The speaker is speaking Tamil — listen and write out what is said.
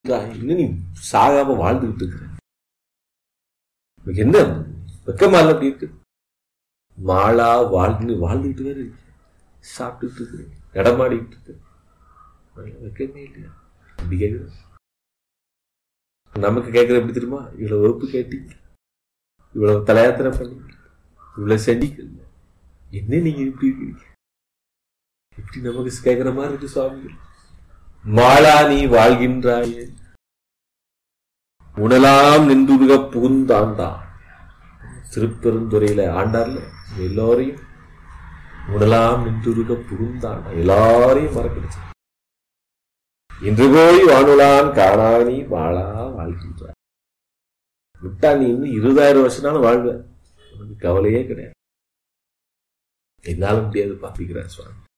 இன்னும் நீ சாகாம வாழ்ந்துகிட்டு இருக்கிற உனக்கு என்ன வெக்கமா இல்ல அப்படி இருக்கு மாளா வாழ்ந்து வாழ்ந்துகிட்டு வேற இருக்கு சாப்பிட்டுட்டு இருக்கு நடமாடிட்டு இருக்கு அதெல்லாம் வெக்கமே இல்லையா அப்படி கேக்குற நமக்கு கேட்கறது எப்படி தெரியுமா இவ்வளவு வகுப்பு கேட்டீங்க இவ்வளவு தலையாத்திரை பண்ணீங்க இவ்வளவு செடிக்கல என்ன நீங்க இப்படி இருக்கீங்க இப்படி நமக்கு கேட்கிற மாதிரி இருக்கு சுவாமி மாளா நீ வாழ்கின்றாயே உணலாம் நின்றுருக புகுந்தாண்டா திருப்பெருந்துறையில ஆண்டார்ல எல்லோரையும் உணலாம் நின்றுருக புகுந்தாண்டா எல்லாரையும் மறக்கடிச்சு இன்று போய் வானுலான் காணானி வாழா வாழ்கின்றாய் விட்டா நீ இன்னும் இருபதாயிரம் வருஷம்னாலும் வாழ்வ உனக்கு கவலையே கிடையாது என்னால முடியாது பாப்பிக்கிறார் சுவாமி